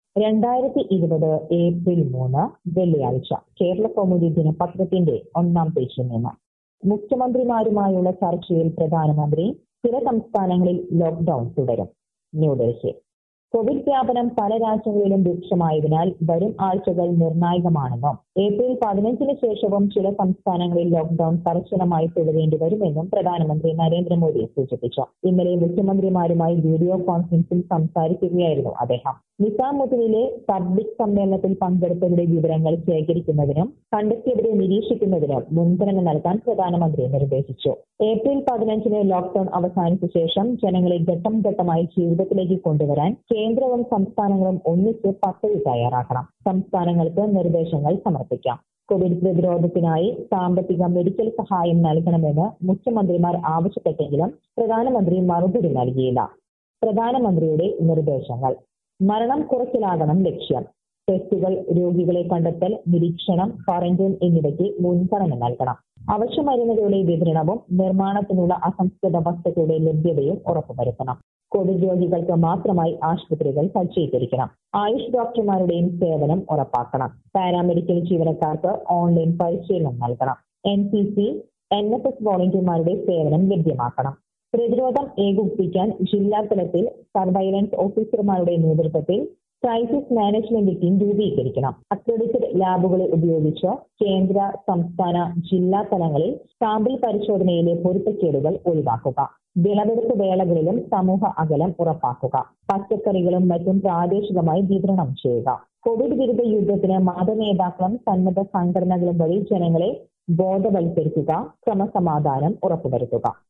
രണ്ടായിരത്തി ഇരുപത് ഏപ്രിൽ മൂന്ന് വെള്ളിയാഴ്ച കേരള കൗമുദി ദിനപത്രത്തിന്റെ ഒന്നാം പേജിൽ നിന്ന് മുഖ്യമന്ത്രിമാരുമായുള്ള ചർച്ചയിൽ പ്രധാനമന്ത്രി ചില സംസ്ഥാനങ്ങളിൽ ലോക്ഡൌൺ തുടരും ന്യൂഡൽഹി കോവിഡ് വ്യാപനം പല രാജ്യങ്ങളിലും രൂക്ഷമായതിനാൽ വരും ആഴ്ചകൾ നിർണായകമാണെന്നും ഏപ്രിൽ പതിനഞ്ചിന് ശേഷവും ചില സംസ്ഥാനങ്ങളിൽ ലോക്ഡൌൺ കർശനമായി തുടരേണ്ടി വരുമെന്നും പ്രധാനമന്ത്രി നരേന്ദ്രമോദി സൂചിപ്പിച്ചു ഇന്നലെ മുഖ്യമന്ത്രിമാരുമായി വീഡിയോ കോൺഫറൻസിൽ സംസാരിക്കുകയായിരുന്നു അദ്ദേഹം നിസാമുദ്ദീനിലെ പബ്ലിക് സമ്മേളനത്തിൽ പങ്കെടുത്തവരുടെ വിവരങ്ങൾ ശേഖരിക്കുന്നതിനും കണ്ടെത്തിയവരെ നിരീക്ഷിക്കുന്നതിനും മുൻഗണന നൽകാൻ പ്രധാനമന്ത്രി നിർദ്ദേശിച്ചു ഏപ്രിൽ പതിനഞ്ചിന് ലോക്ഡൌൺ അവസാനിച്ച ശേഷം ജനങ്ങളെ ഘട്ടം ഘട്ടമായി ജീവിതത്തിലേക്ക് കൊണ്ടുവരാൻ കേന്ദ്രവും സംസ്ഥാനങ്ങളും ഒന്നിച്ച് പദ്ധതി തയ്യാറാക്കണം സംസ്ഥാനങ്ങൾക്ക് നിർദ്ദേശങ്ങൾ സമർപ്പിക്കാം കോവിഡ് പ്രതിരോധത്തിനായി സാമ്പത്തിക മെഡിക്കൽ സഹായം നൽകണമെന്ന് മുഖ്യമന്ത്രിമാർ ആവശ്യപ്പെട്ടെങ്കിലും പ്രധാനമന്ത്രി മറുപടി നൽകിയില്ല പ്രധാനമന്ത്രിയുടെ നിർദ്ദേശങ്ങൾ മരണം കുറയ്ക്കലാകണം ലക്ഷ്യം ടെസ്റ്റുകൾ രോഗികളെ കണ്ടെത്തൽ നിരീക്ഷണം ക്വാറന്റൈൻ എന്നിവയ്ക്ക് മുൻഗണന നൽകണം അവശ്യമരുന്നുകളുടെ വിതരണവും നിർമ്മാണത്തിനുള്ള അസംസ്കൃത വസ്തുക്കളുടെ ലഭ്യതയും ഉറപ്പുവരുത്തണം കോവിഡ് രോഗികൾക്ക് മാത്രമായി ആശുപത്രികൾ സജ്ജീകരിക്കണം ആയുഷ് ഡോക്ടർമാരുടെയും സേവനം ഉറപ്പാക്കണം പാരാമെഡിക്കൽ ജീവനക്കാർക്ക് ഓൺലൈൻ പരിശീലനം നൽകണം N C C N S S വോളണ്ടിയർമാരുടെ സേവനം ലഭ്യമാക്കണം പ്രതിരോധം ഏകോപിപ്പിക്കാൻ ജില്ലാ തലത്തിൽ സർവൈലൻസ് ഓഫീസർമാരുടെ നേതൃത്വത്തിൽ ക്രൈസിസ് മാനേജ്മെന്റ് ടീം രൂപീകരിക്കണം അക്രഡിറ്റഡ് ലാബുകളെ ഉപയോഗിച്ച് കേന്ദ്ര സംസ്ഥാന ജില്ലാ തലങ്ങളിൽ സാമ്പിൾ പരിശോധനയിലെ പൊരുത്തക്കേടുകൾ ഒഴിവാക്കുക വിളവെടുപ്പ് വേളകളിലും സമൂഹ അകലം ഉറപ്പാക്കുക പച്ചക്കറികളും മറ്റും പ്രാദേശികമായി വിതരണം ചെയ്യുക കോവിഡ് വിരുദ്ധ യുദ്ധത്തിന് മതനേതാക്കളും സന്നദ്ധ സംഘടനകളും വഴി ജനങ്ങളെ ബോധവൽക്കരിക്കുക ക്രമസമാധാനം ഉറപ്പുവരുത്തുക